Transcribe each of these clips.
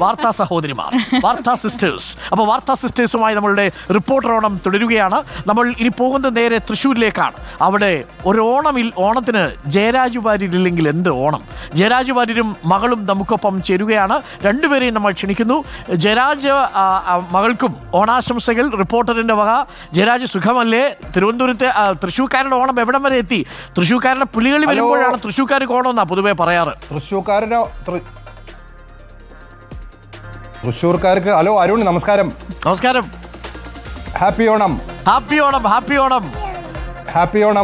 വാർത്താ സഹോദരിമാർ വാർത്താ സിസ്റ്റേഴ്സ് അപ്പോൾ വാർത്താ സിസ്റ്റേഴ്സുമായി നമ്മളുടെ റിപ്പോർട്ടർ ഓണം തുടരുകയാണ് നമ്മൾ ഇനി പോകുന്നത് നേരെ തൃശ്ശൂരിലേക്കാണ് അവിടെ ഒരു ഓണമിൽ ഓണത്തിന് ജയരാജ് വാര്യരില്ലെങ്കിൽ എന്ത് ഓണം ജയരാജ് വാര്യരും മകളും നമുക്കൊപ്പം ചേരുകയാണ് രണ്ടുപേരെയും നമ്മൾ ക്ഷണിക്കുന്നു ജയരാജ് ആ, ആ, മകൾക്കും ഓണാശംസകൾ റിപ്പോർട്ടറിന്റെ വക ജയരാജ് സുഖമല്ലേ തിരുവനന്തപുരത്തെ ആ, തൃശ്ശൂർക്കാരുടെ ഓണം എവിടം വരെ എത്തി തൃശ്ശൂർക്കാരുടെ പുലികളി ഹലോ. വരുമ്പോഴാണ് തൃശ്ശൂർക്കാർക്ക് ഓണമെന്നാ പൊതുവെ പറയാറ് തൃശ്ശൂർക്കാരനോ തൃ- തൃശ്ശൂർക്കാർക്ക് ഹലോ അരുൺ നമസ്കാരം നമസ്കാരം happy Onam happy Onam happy Onam happy Onam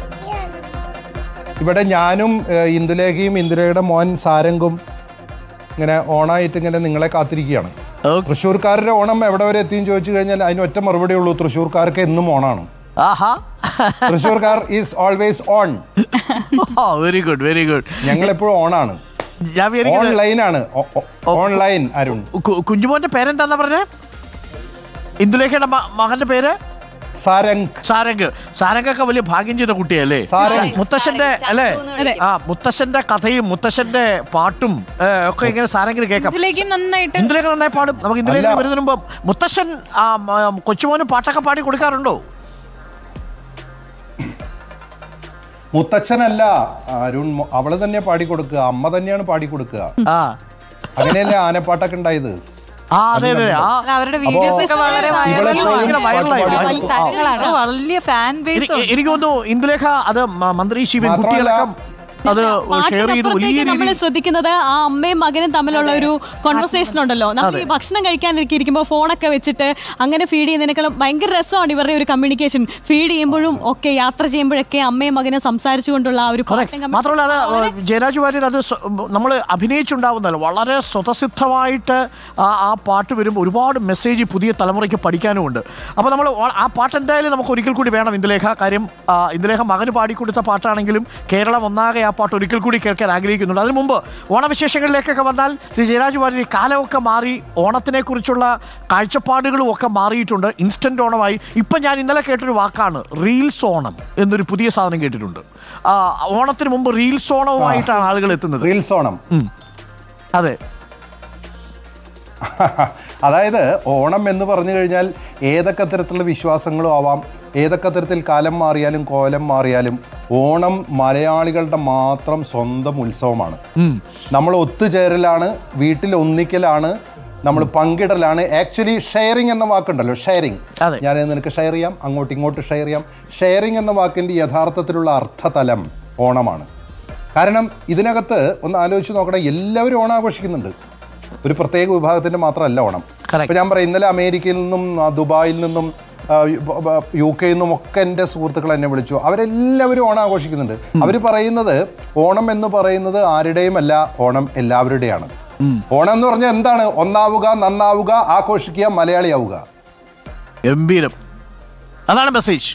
ഇവിടെ ഞാനും ഏഹ്, ഇന്ദുലേഖയും ഇന്ദിരയുടെ മോൻ സാരംഗും ഇങ്ങനെ ഓണായിട്ട് ഇങ്ങനെ നിങ്ങളെ കാത്തിരിക്കുകയാണ് ഓ- തൃശ്ശൂർക്കാരുടെ ഓണം എവിടെ വരെ എത്തിയെന്ന് ചോദിച്ചു കഴിഞ്ഞാൽ അതിന് ഒറ്റ മറുപടി ഉള്ളൂ തൃശ്ശൂർക്കാർക്ക് എന്നും ഓണാണ് ആഹാ തൃശ്ശൂർക്കാർ is always on very good very good ഞങ്ങൾ എപ്പോഴും ഓണാണ് ഞാൻ വിചാരിക്കുന്നത് ഓൺലൈനാണ് ഓൺലൈൻ അരുൺ കു- കുഞ്ഞുമോന്റെ പേരെന്താന്നാ പറഞ്ഞേ ഇന്ദുലേഖയുടെ മ- മകന്റെ പേര് സാരംഗ് സാരംഗ് സാരംഗൊക്കെ വലിയ ഭാഗ്യം ചെയ്ത കുട്ടിയല്ലേ സാരംഗ്. മുത്തശ്ശന്റെ അല്ലേ ആ മുത്തശ്ശന്റെ കഥയും മുത്തശ്ശന്റെ പാട്ടും ഏ, ഒക്കെ ഇങ്ങനെ സാരംഗിന് കേൾക്കാം ഇതിലേക്കും നന്നായിട്ട് ഇന്ദുലേഖ നന്നായി പാടും നമുക്ക് ഇന്ദുലേഖ അല്ല. വരുന്നതിന് മുമ്പ് മുത്തശ്ശൻ ആ, മ- കൊച്ചുമോന് പാട്ടൊക്കെ പാടി കൊടുക്കാറുണ്ടോ മുത്തച്ഛനല്ല അരുൺ മോ- അവള് തന്നെ പാടിക്കൊടുക്കുക അമ്മ തന്നെയാണ് പാടിക്കൊടുക്കുക ആ അങ്ങനെയല്ലേ ആനപ്പാട്ടൊക്കെ ഉണ്ടായത് ആ അതെ അതെ ആ അവരുടെ വീഡിയോസ് ഒക്കെ വളരെ ഇവളെ ഭയങ്കര വൈറലായി. വൈറലാണ് വലിയ ഫാൻ ബേസ് എനി- എനിക്ക് തോന്നുന്നു ഇന്ദുലേഖ അത് മ- മന്ത്രി ശിവൻകുട്ടിയടക്കം അത് ഷെയർ ചെയ്ത് വലിയ പാട്ടിനപ്പുറത്തേക്ക് നമ്മൾ രീതിയിൽ ശ്രദ്ധിക്കുന്നത് ആ അമ്മയും മകനും തമ്മിലുള്ള ഒരു കോൺവെർസേഷൻ ഉണ്ടല്ലോ നമ്മൾ ഈ ഭക്ഷണം കഴിക്കാനൊക്കെ ഇരിക്കുമ്പോൾ ഫോണൊക്കെ വെച്ചിട്ട് അങ്ങനെ ഫീഡ് ചെയ്യുന്നതിനേക്കാളും ഭയങ്കര രസമാണ് ഇവരുടെ ഒരു കമ്മ്യൂണിക്കേഷൻ ഫീഡ് ചെയ്യുമ്പോഴും ഒക്കെ യാത്ര ചെയ്യുമ്പോഴൊക്കെ അമ്മയും മകനും സംസാരിച്ചുകൊണ്ടുള്ള ആ ഒരു Correct. പാട്ടും മാത്രമല്ല അത് ജയരാജ് വാര്യർ അത് നമ്മൾ അഭിനയിച്ചുണ്ടാവുന്നതല്ല വളരെ സ്വതസിദ്ധമായിട്ട് ആ ആ പാട്ട് വരുമ്പോൾ ഒരുപാട് മെസ്സേജ് പുതിയ തലമുറയ്ക്ക് പഠിക്കാനുമുണ്ട് അപ്പോൾ നമ്മൾ ആ പാട്ട് എന്തായാലും നമുക്ക് ഒരിക്കൽ കൂടി വേണം ഇന്ദുലേഖ കാര്യം ആ, ഇന്ദുലേഖ മകന് പാടിക്കൊടുത്ത പാട്ടാണെങ്കിലും കേരളം ഒന്നാകെ ആ പാട്ട് ഒരിക്കൽ കൂടി കേൾക്കാൻ ആഗ്രഹിക്കുന്നുണ്ട് അതിനു മുമ്പ് ഓണവിശേഷങ്ങളിലേക്കൊക്കെ വന്നാൽ ശ്രീ ജയരാജ് വാര്യർ ഈ കാലമൊക്കെ മാറി ഓണത്തിനെ കുറിച്ചുള്ള കാഴ്ചപ്പാടുകളും ഒക്കെ മാറിയിട്ടുണ്ട് ഇൻസ്റ്റന്റ് ഓണമായി ഇപ്പം ഞാൻ ഇന്നലെ കേട്ടൊരു വാക്കാണ് റീൽസ് ഓണം എന്നൊരു പുതിയ സാധനം കേട്ടിട്ടുണ്ട് ആ, ഓണത്തിന് മുമ്പ് റീൽസ് ഓണവുമായിട്ടാണ് ആളുകൾ എത്തുന്നത് റീൽസ് ഓണം ഉം. അതെ അതായത് ഓണം എന്ന് പറഞ്ഞു കഴിഞ്ഞാൽ ഏതൊക്കെ തരത്തിലുള്ള വിശ്വാസങ്ങളും ആവാം ഏതൊക്കെ തരത്തിൽ കാലം മാറിയാലും കോലം മാറിയാലും ഓണം മലയാളികളുടെ മാത്രം സ്വന്തം ഉത്സവമാണ് നമ്മൾ ഒത്തുചേരലാണ് വീട്ടിൽ ഒന്നിക്കലാണ് നമ്മൾ പങ്കിടലാണ് ആക്ച്വലി ഷെയറിംഗ് എന്ന വാക്കുണ്ടല്ലോ ഷെയറിംഗ് അതെ. ഞാൻ നിനക്ക് ഷെയർ ചെയ്യാം അങ്ങോട്ട് ഇങ്ങോട്ട് ഷെയർ ചെയ്യാം ഷെയറിംഗ് എന്ന വാക്കിൻ്റെ യഥാർത്ഥത്തിലുള്ള അർത്ഥതലം ഓണമാണ് കാരണം ഇതിനകത്ത് ഒന്ന് ആലോചിച്ച് നോക്കണം എല്ലാവരും ഓണം ആഘോഷിക്കുന്നുണ്ട് ഒരു പ്രത്യേക വിഭാഗത്തിൻ്റെ മാത്രമല്ല ഓണം Correct. ഇപ്പം ഞാൻ പറയാം ഇന്നലെ അമേരിക്കയിൽ നിന്നും ആ, ദുബായിൽ നിന്നും ആ, യു- ബ- ബ- യു കെയിൽ നിന്നും ഒക്കെ എൻ്റെ സുഹൃത്തുക്കൾ എന്നെ വിളിച്ചു അവരെല്ലാവരും ഓണം ആഘോഷിക്കുന്നുണ്ട് അവർ പറയുന്നത് ഓണം എന്ന് പറയുന്നത് ആരുടെയും അല്ല ഓണം എല്ലാവരുടെയാണ് ഓണം എന്ന് പറഞ്ഞാൽ എന്താണ് ഒന്നാവുക നന്നാവുക ആഘോഷിക്കുക മലയാളിയാവുക ഗംഭീരം അതാണ് message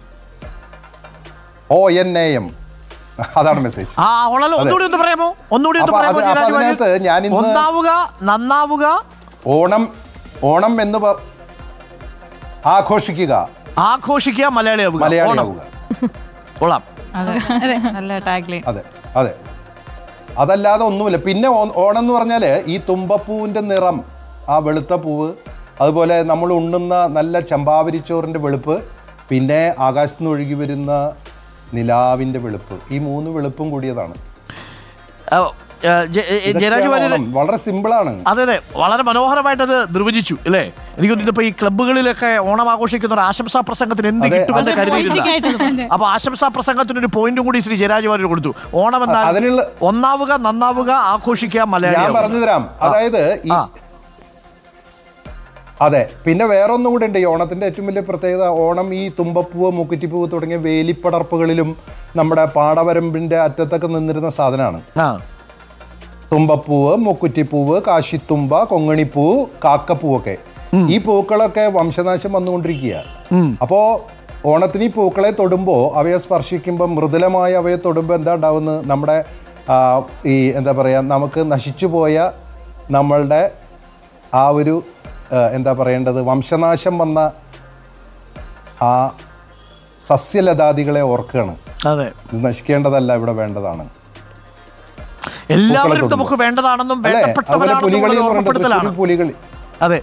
O N A M അതാണ് മെസ്സേജ് ആ ഓണല്ലോ ഒന്നുകൂടി ഒന്ന് പറയാമോ ഒന്നുകൂടി ഒന്ന് അപ്പൊ പറയാമോ അത് ജയരാജ് അപ്പൊ വാര്യർ? അതിനകത്ത് ഞാൻ ഇന്ന് ഒന്നാവുക നന്നാവുക ഓണം ഓണം എന്ന് പറ ആഘോഷിക്കുക ആഘോഷിക്കുക മലയാളിയാവുക ഓണം മലയാളിയാവുക കൊള്ളാം നല്ല ടാഗ് ലൈൻ അതെ അതെ അതല്ലാതെ ഒന്നുമില്ല പിന്നെ ഓ- ഓണം എന്ന് പറഞ്ഞാൽ ഈ തുമ്പപ്പൂവിൻ്റെ നിറം ആ വെളുത്ത പൂവ് അതുപോലെ നമ്മൾ ഉണ്ണുന്ന നല്ല ചമ്പാവരിച്ചോറിൻ്റെ വെളുപ്പ് പിന്നെ ആകാശത്ത് നിന്ന് ഒഴുകി വരുന്ന നിലാവിൻ്റെ വെളുപ്പ് ഈ മൂന്ന് വെളുപ്പും കൂടിയതാണ് ആ, ആ, ജയ- ജയരാജ് ഇതൊക്കെയാണ് വാര്യർ ഓണം. വളരെ സിമ്പിളാണ് അതെ അതെ വളരെ മനോഹരമായിട്ട് അത് നിർവചിച്ചു അല്ലേ എനിക്ക് തോന്നുന്നു ഇപ്പൊ ഈ ക്ലബ്ബുകളിലൊക്കെ ഓണം ആഘോഷിക്കുന്ന ഒരു ആശംസാ പ്രസംഗത്തിന് എന്ത് അതെ, കിട്ടുമെന്ന് അത് കരുതിയിട്ടില്ല ആയിട്ട് അപ്പൊ ആശംസാ പ്രസംഗത്തിന് ഒരു പോയിന്റും കൂടി ശ്രീ ജയരാജ് വാര്യർ കൊടുത്തു ഓണം എന്നാൽ അതിനുള്ള ഒന്നാവുക നന്നാവുക ആഘോഷിക്കുക ഞാൻ മലയാളി പറഞ്ഞു തരാം അതായത് ഈ ആ. അതെ പിന്നെ വേറെ ഒന്നും കൂടെ ഉണ്ട് ഈ ഓണത്തിന്റെ ഏറ്റവും വലിയ പ്രത്യേകത ഓണം ഈ തുമ്പപ്പൂവ് മുക്കുറ്റിപ്പൂവ് തുടങ്ങിയ വേലിപ്പടർപ്പുകളിലും നമ്മുടെ പാടവരമ്പിന്റെ അറ്റത്തൊക്കെ നിന്നിരുന്ന സാധനമാണ് ആ തുമ്പപ്പൂവ് മുക്കുറ്റിപ്പൂവ് കാശിത്തുമ്പ കൊങ്ങണിപ്പൂവ് കാക്കപ്പൂവൊക്കെ ഈ പൂക്കളൊക്കെ വംശനാശം വന്നുകൊണ്ടിരിക്കുക അപ്പോ ഓണത്തിന് ഈ പൂക്കളെ തൊടുമ്പോൾ അവയെ സ്പർശിക്കുമ്പോൾ മൃദുലമായ അവയെ തൊടുമ്പോൾ എന്താ ഉണ്ടാവുന്നത് നമ്മുടെ ആ, ഈ എന്താ പറയുക നമുക്ക് നശിച്ചു പോയ നമ്മളുടെ ആ ഒരു ആ, എന്താ പറയേണ്ടത് വംശനാശം വന്ന ആ സസ്യലതാദികളെ ഓർക്കുകയാണ് അതെ ഇത് നശിക്കേണ്ടതല്ല ഇവിടെ വേണ്ടതാണ് എല്ലാവരും പൂക്കളെ നമുക്ക് തൊടുമ്പോൾ. വേണ്ടതാണെന്നും അല്ലേ അതുപോലെ വേണ്ടപ്പെട്ടവരാണെന്നും പുലികളി എന്ന് പറയുന്നത് ഓർമ്മപ്പെടുത്തലാണ് തൃശ്ശൂർ പുലികളി അതെ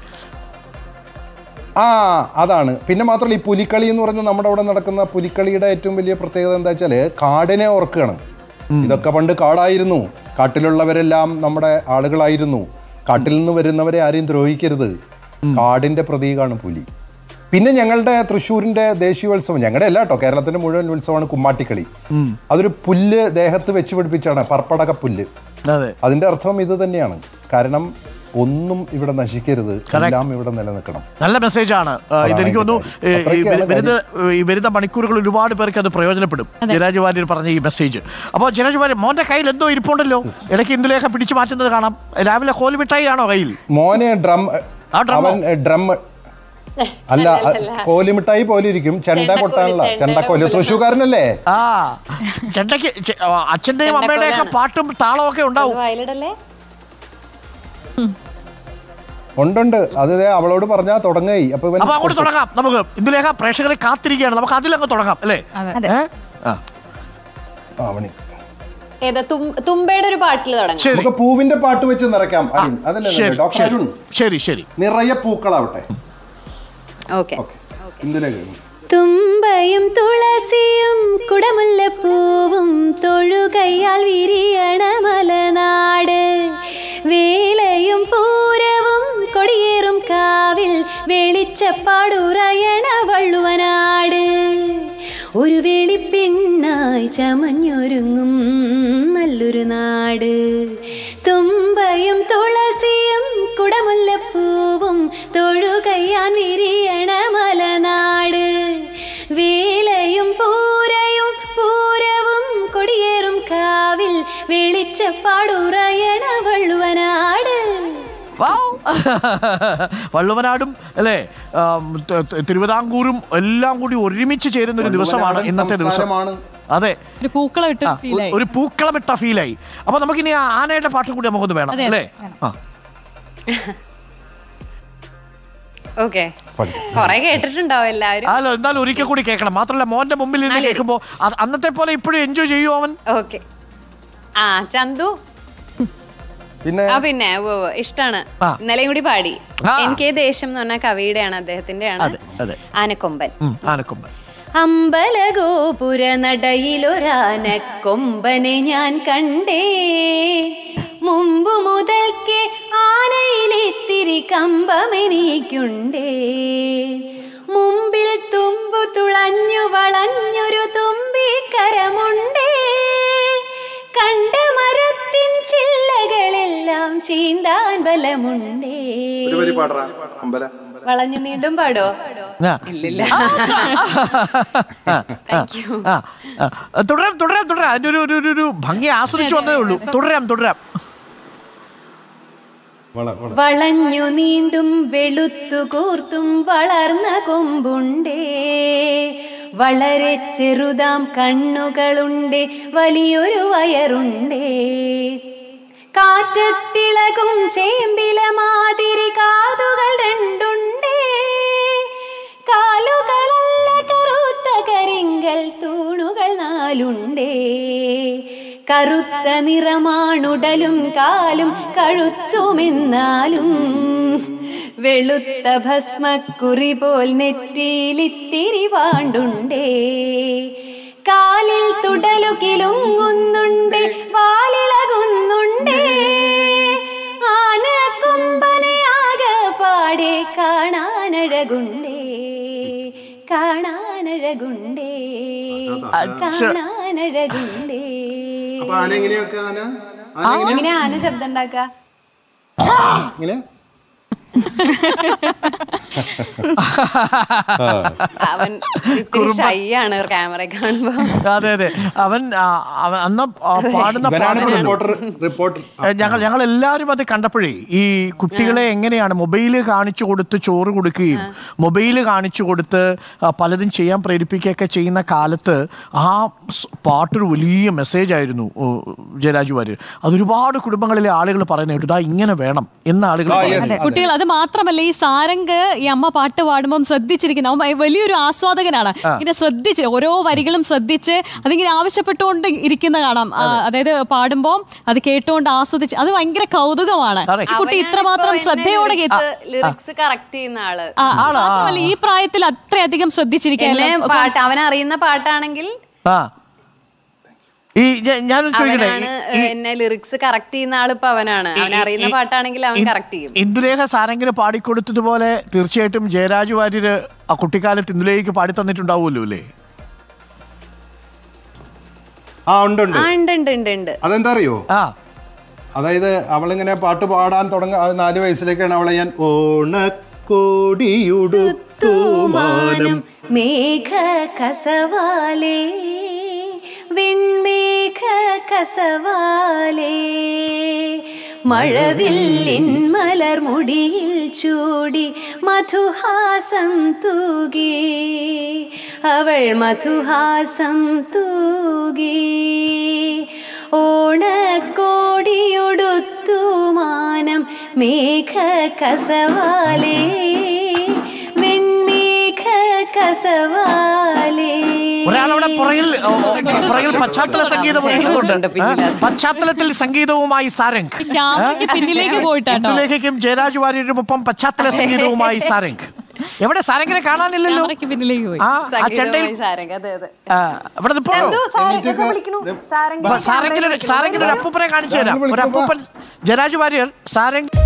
ആ അതാണ് പിന്നെ മാത്രമല്ല ഈ പുലിക്കളി എന്ന് പറഞ്ഞാൽ നമ്മുടെ അവിടെ നടക്കുന്ന പുലിക്കളിയുടെ ഏറ്റവും വലിയ പ്രത്യേകത എന്താ വെച്ചാല് കാടിനെ ഓർക്കുകയാണ് ഇതൊക്കെ പണ്ട് കാടായിരുന്നു കാട്ടിലുള്ളവരെല്ലാം നമ്മുടെ ആളുകളായിരുന്നു കാട്ടിൽ നിന്ന് വരുന്നവരെ ആരെയും ദ്രോഹിക്കരുത് കാടിന്റെ പ്രതീകമാണ് പുലി പിന്നെ ഞങ്ങളുടെ തൃശ്ശൂരിന്റെ ദേശീയോത്സവം ഞങ്ങളുടെ അല്ല കേട്ടോ കേരളത്തിന്റെ മുഴുവൻ ഉത്സവമാണ് കുമ്മാട്ടിക്കളി അതൊരു പുല്ല് ദേഹത്ത് വെച്ച് പിടിപ്പിച്ചാണ് പർപ്പടക പുല്ല് അതെ അതിന്റെ അർത്ഥം ഇത് തന്നെയാണ് കാരണം ഒന്നും ഇവിടെ നശിക്കരുത് എല്ലാം ഇവിടെ നിലനിൽക്കണം നല്ല മെസ്സേജാണ് ഇതെനിക്ക് തോന്നുന്നു കാര്യം. ഏ, ഈ അത്രയ്ക്കാണ് വരുന്ന ഈ വരുന്ന മണിക്കൂറുകൾ ഒരുപാട് പേർക്ക് അത് പ്രയോജനപ്പെടും ജയരാജ് വാര്യർ പറഞ്ഞ ഈ മെസ്സേജ് അപ്പോൾ ജയരാജ് വാര്യർ മോന്റെ കയ്യിൽ എന്തോ ഇരിപ്പുണ്ടല്ലോ ഇടയ്ക്ക് ഇന്ദുലേഖ പിടിച്ചു മാറ്റുന്നത് കാണാം രാവിലെ കോൽ മിഠായി ആണോ കയ്യിൽ മോന് ഡ്രം ആ ഡ്രമ്മോ? അവൻ ഡ്രം അല്ല കോലിമിഠായി പോലെ ഇരിക്കും ചെണ്ട ചെണ്ടക്കോല്, കൊട്ടാനുള്ള ചെണ്ടയുടെ ചെണ്ടക്കോല് കോല്. തൃശ്ശൂക്കാരനല്ലേ ആ ചെണ്ടയ്ക്ക് ചെ- ആ, അച്ഛന്റെയും അമ്മയുടെയും ഒക്കെ പാട്ടും താളവും ഒക്കെ ഉണ്ടാവും വയലിടല്ലേ ഉണ്ടുണ്ട് അത് ദേ അവളോട് പറഞ്ഞാ തുടങ്ങായി അപ്പൊ ഇവൻ അപ്പൊ അങ്ങോട്ട് തുടങ്ങാം നമുക്ക് ഇന്ദുലേഖ പ്രേക്ഷകരെ കാത്തിരിക്കുകയാണ് നമുക്ക് അതിലങ്ങ് തുടങ്ങാം അല്ലേ ഏ? ആ, ആ, മണി. ഏതാ തും- തുമ്പയുടെ ഒരു പാട്ടിൽ തുടങ്ങാം ശരി നമുക്ക് പൂവിന്റെ പാട്ട് വെച്ച് നിറയ്ക്കാം അരുൺ അതല്ലേ ശരി ഡോക്ടർ ശരി അരുൺ ശരി ശരി നിറയെ പൂക്കളാവട്ടെ ഓക്കെ ഓക്കെ ഇന്ദിലേക്ക് തുമ്പയും തുളസിയും കുടമുല്ലപ്പൂവും തൊഴുകയ്യാൽ വിരിയണ മലനാട് വേലയും പൂരവും കൊടിയേറും കാവിൽ വെളിച്ചപ്പാടുറയണ വള്ളുവനാട് ഒരു വെളിപ്പെണ്ണായി ചമഞ്ഞൊരുങ്ങും നല്ലൊരു നാട് തുമ്പയും തുളസിയും കുടമുല്ലപ്പൂവും തൊഴുകയ്യാൻ വിരിയണ മലനാട് വേലയും പൂരയും പൂരവും കൊടിയേറും കാവിൽ വെളിച്ചപ്പാടുറയണ വള്ളുവനാട് വൗ. വള്ളുവനാടും അല്ലേ ആം, ത- ത- തിരുവിതാംകൂറും എല്ലാം കൂടി ഒരുമിച്ച് ചേരുന്ന ഒരു ദിവസമാണ് ഇന്നത്തെ ദിവസം സംസ്കാരമാണ്. അതെ ഒരു പൂക്കളം ഇട്ട് ആ, feel ആയി. ഒരു പൂക്കളമിട്ട ഫീലായി അപ്പൊ നമുക്കിനി ആ ആനയുടെ പാട്ടും കൂടി നമുക്കൊന്ന് വേണം അതെ, അല്ലേ ആ ഓക്കെ പഠിക്കാം. കൊറേ കേട്ടിട്ടുണ്ടാവും എല്ലാവരും അല്ല എന്തായാലും ഒരിക്കൽ കൂടി കേൾക്കണം മാത്രമല്ല മോന്റെ മുമ്പിൽ നിന്ന് നല്ലൊരു- കേൾക്കുമ്പോ അത് അന്നത്തെ പോലെ ഇപ്പോഴും എൻജോയ് ചെയ്യും അവൻ ഓക്കെ ആ ചന്തു പിന്നെ ആ പിന്നെ ഉവ്വ് ഉവ്വ്, ഇഷ്ടാണ് ആ. ഇന്നലെയും കൂടി പാടി ആ. എനിക്ക് ദേശം എന്ന് പറഞ്ഞ കവിയുടെയാണ് അദ്ദേഹത്തിന്റെ ആണ് അതെ അതെ ആനക്കൊമ്പൻ ഉം, ആനക്കൊമ്പൻ അമ്പലഗോപുര നടയിലൊരാനക്കൊമ്പനെ ഞാൻ കണ്ടേ മുമ്പു മുതൽക്കേ ആനയിലിത്തിരി കമ്പമെനിക്കുണ്ടേ മുമ്പിൽ തുമ്പു തുളഞ്ഞു വളഞ്ഞൊരു തുമ്പിക്കരമുണ്ടേ കണ്ട മരത്തിൻ ചില്ലകളെല്ലാം ചീന്താൻ ബലമുണ്ടേ ഒരു വരി പാടറാ അമ്പല വളഞ്ഞു നീണ്ടും പാടോ ആ. ഇല്ലില്ല ആ, ആ, ആ, ആ. തുടരാം തുടരാം തുടരാം അതിന്റെ ഒരു ഒരു- ഒരു ഒരു ഭംഗി ആസ്വദിച്ചു വന്നതേ ഉള്ളൂ തുടരാം തുടരാം വളഞ്ഞു നീണ്ടും വെളുത്തു കൂർത്തും വളർന്ന കൊമ്പുണ്ടേ വളരെ ചെറുതാം കണ്ണുകളുണ്ടേ വലിയൊരു വയറുണ്ടേ കാറ്റത്തിളകും ചേമ്പില മാതിരി കാതുകൾ രണ്ടുണ്ടേ കാലുകളല്ല കറുത്ത കരിങ്കൽ തൂണുകൾ നാലുണ്ടേ കറുത്ത നിറമാണുടലും കാലും കഴുത്തുമെന്നാലും വെളുത്ത ഭസ്മക്കുറി പോൽ നെറ്റിയിലിത്തിരി വാണ്ടുണ്ടേ കാലിൽ തുടലു കിലുങ്ങുന്നുണ്ട് വാലിളകുന്നുണ്ടേ ആന കൊമ്പനെ ആകെ പാടെ കാണാനഴകുണ്ടേ കാണാനഴകുണ്ടേ കാണാനഴകുണ്ടേ അപ്പൊ ആന എങ്ങനെയൊക്കെ ആന ആന എങ്ങനെ എങ്ങനെ ആന ശബ്ദം ഉണ്ടാക്ക ഇങ്ങനെ അവൻ ഇത്തിരി ഷൈ ആണ് ക്യാമറ കാണുമ്പോ അതെ അതെ അവൻ ആ, അവൻ അന്ന് ആ പാടുന്ന ഇവനാണ് പാട്ടുണ്ടല്ലോ റിപ്പോർട്ടർ റിപ്പോർട്ടർ ഏ, ഞങ്ങൾ ഞങ്ങൾ എല്ലാവരും അത് കണ്ടപ്പോഴേ ഈ കുട്ടികളെ എങ്ങനെയാണ് മൊബൈല് കാണിച്ചു കൊടുത്ത് ചോറ് കൊടുക്കുകയും മൊബൈല് കാണിച്ചു കൊടുത്ത് ആ, പലതും ചെയ്യാൻ പ്രേരിപ്പിക്കുകയൊക്കെ ചെയ്യുന്ന കാലത്ത് ആ സ് പാട്ടൊരു വലിയ മെസ്സേജ് ആയിരുന്നു ഓ, ജയരാജു വാര്യർ അതൊരുപാട് കുടുംബങ്ങളിലെ ആളുകൾ പറയുന്ന കേട്ടു ഇതാ ഇങ്ങനെ വേണം എന്ന ആളുകൾ ആ, പറയുന്നു. yes. കുട്ടികൾ അത് മാത്രമല്ല ഈ സാരംഗ് ഈ അമ്മ പാട്ട് പാടുമ്പോൾ ശ്രദ്ധിച്ചിരിക്കുന്ന അവൻ ഭയ- വലിയൊരു ആസ്വാദകനാണ് ഇങ്ങനെ ശ്രദ്ധിച്ച് ഓരോ വരികളും ശ്രദ്ധിച്ച് അതിങ്ങനെ ആവശ്യപ്പെട്ടുകൊണ്ട് ഇരിക്കുന്ന കാണാം ആ, അതായത് പാടുമ്പോൾ അത് കേട്ടുകൊണ്ട് ആസ്വദിച്ച് അത് ഭയങ്കര കൗതുകമാണ് Correct. ഈ കുട്ടി ഇത്രമാത്രം ശ്രദ്ധയോടെ കേട്ടു ലിറിക്സ് കറക്റ്റ് ചെയ്യുന്ന ആള് ആ, മാത്രമല്ല ഈ പ്രായത്തിൽ അത്രയധികം ശ്രദ്ധിച്ചിരിക്കാൻ എന്നെ പാട്ട് അവൻ അറിയുന്ന പാട്ടാണെങ്കിൽ ആ ഈ ഞ- ഞാനൊന്ന് ചോദിക്കട്ടെ അവനാണ് ഈ- എന്നെ ലിറിക്സ് കറക്റ്റ് ചെയ്യുന്ന ആള് ഇപ്പൊ അവനാണ് അവൻ അറിയുന്ന പാട്ടാണെങ്കിൽ അവൻ ഇ- കറക്റ്റ് ചെയ്യും ഇന്ദുലേഖ സാരംഗിന് പാടിക്കൊടുത്തതുപോലെ തീർച്ചയായിട്ടും ജയരാജ് വാര്യര് ആ കുട്ടിക്കാലത്ത് ഇന്ദുലേഖയ്ക്ക് പാടി തന്നിട്ടുണ്ടാവുമല്ലോ അല്ലേ ആ ഉണ്ട് ഉണ്ട് ആ ഉണ്ട് ഉണ്ട് ഉണ്ട് ഉണ്ട് അതെന്താ അറിയോ ആ അതായത് അവളിങ്ങനെ പാട്ട് പാടാൻ തുടങ്ങ ആ നാല് വയസ്സിലേക്കാണ് അവളെ ഞാൻ ഓണക്കോടിയുടുത്തു മാനം മേഘ കസവാലേ വെൺമേഘ കസവാലേ മഴവില്ലിൻ മലർമുടിയിൽ ചൂടി മധുഹാസം തൂകി അവൾ മധുഹാസം തൂകി ഓണക്കോടിയൊടുത്തു മാനം മേഘ കസവാലേ വെൺമേഘ കസവാലേ ഒരാളവിടെ പുറകിൽ ഓ, ഓ, പുറകിൽ പശ്ചാത്തല സംഗീതം ഒരുക്കുന്നുണ്ട് ആ, പശ്ചാത്തലത്തിൽ സംഗീതവുമായി സാരംഗ് ക്യാമറയ്ക്ക് പിന്നിലേക്ക് പോയിട്ടാട്ടോ ഇന്ദുലേഖയ്ക്കും ജയരാജ് വാര്യരുമൊപ്പം പശ്ചാത്തല സംഗീതവുമായി സാരംഗ് എവിടെ സാരംഗിനെ കാണാനില്ലല്ലോ ക്യാമറയ്ക്ക് പിന്നിലേക്ക് പോയി ആ ആ ചെണ്ടയിൽ സംഗീതവുമായി സാരംഗ് അതെ അതെ ആ, ഇവിടെ നിൽപ്പുണ്ടോ സാരംഗിന് സാരംഗിന് ഒരു അപ്പൂപ്പനെ കാണിച്ചു തരാം ഒരു അപ്പൂപ്പൻ ജയരാജ് വാര്യർ സാരംഗ്